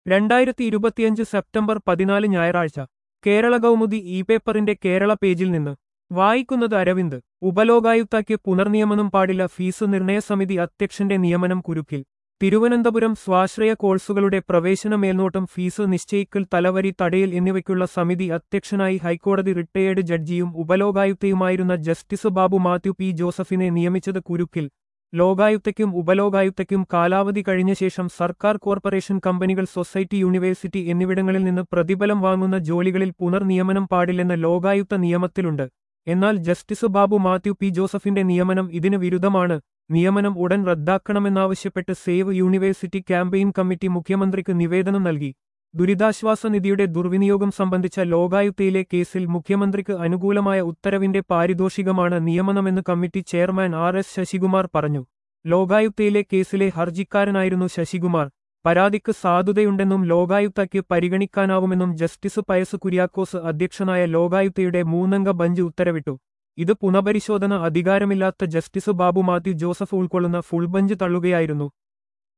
രണ്ടായിരത്തി ഇരുപത്തിയഞ്ച് സെപ്റ്റംബർ പതിനാല് ഞായറാഴ്ച കേരള കൗമുദി ഇ പേപ്പറിന്റെ കേരള പേജിൽ നിന്ന് വായിക്കുന്നത് അരവിന്ദ് ഉപലോകായുക്തയ്ക്ക് പുനർനിയമനം പാടില്ല ഫീസ് നിർണയ സമിതി അധ്യക്ഷന്റെ നിയമനം കുരുക്കിൽ തിരുവനന്തപുരം സ്വാശ്രയ കോഴ്സുകളുടെ പ്രവേശന മേൽനോട്ടം ഫീസ് നിശ്ചയിക്കൽ തലവരി തടയൽ എന്നിവയ്ക്കുള്ള സമിതി അധ്യക്ഷനായി ഹൈക്കോടതി റിട്ടയേർഡ് ജഡ്ജിയും ഉപലോകായുക്തയുമായിരുന്ന ജസ്റ്റിസ് ബാബു മാത്യു പി ജോസഫിനെ നിയമിച്ചത് കുരുക്കിൽ ലോകായുക്തയ്ക്കും ഉപലോകായുക്തയ്ക്കും കാലാവധി കഴിഞ്ഞ ശേഷം സർക്കാർ കോർപ്പറേഷൻ കമ്പനികൾ സൊസൈറ്റി യൂണിവേഴ്സിറ്റി എന്നിവിടങ്ങളിൽ നിന്ന് പ്രതിഫലം വാങ്ങുന്ന ജോലികളിൽ പുനർനിയമനം പാടില്ലെന്ന ലോകായുക്ത നിയമത്തിലുണ്ട് എന്നാൽ ജസ്റ്റിസ് ബാബു മാത്യു പി ജോസഫിന്റെ നിയമനം ഇതിന് വിരുദ്ധമാണ് നിയമനം ഉടൻ റദ്ദാക്കണമെന്നാവശ്യപ്പെട്ട് സേവ് യൂണിവേഴ്സിറ്റി ക്യാമ്പയിൻ കമ്മിറ്റി മുഖ്യമന്ത്രിക്ക് നിവേദനം നൽകി ദുരിതാശ്വാസ നിധിയുടെ ദുർവിനിയോഗം സംബന്ധിച്ച ലോകായുക്തയിലെ കേസിൽ മുഖ്യമന്ത്രിക്ക് അനുകൂലമായ ഉത്തരവിന്റെ പാരിതോഷികമാണ് നിയമനമെന്ന് committee chairman R S Sasikumar പറഞ്ഞു ലോകായുക്തയിലെ കേസിലെ ഹർജിക്കാരനായിരുന്നു ശശികുമാർ പരാതിക്ക് സാധുതയുണ്ടെന്നും ലോകായുക്തയ്ക്ക് പരിഗണിക്കാനാവുമെന്നും ജസ്റ്റിസ് പയസ് കുര്യാക്കോസ് അധ്യക്ഷനായ ലോകായുക്തയുടെ മൂന്നംഗ ബഞ്ച് ഉത്തരവിട്ടു ഇത് പുനഃപരിശോധന അധികാരമില്ലാത്ത ജസ്റ്റിസ് ബാബു മാത്യു ജോസഫ് ഉൾക്കൊള്ളുന്ന ഫുൾ ബഞ്ച് തള്ളുകയായിരുന്നു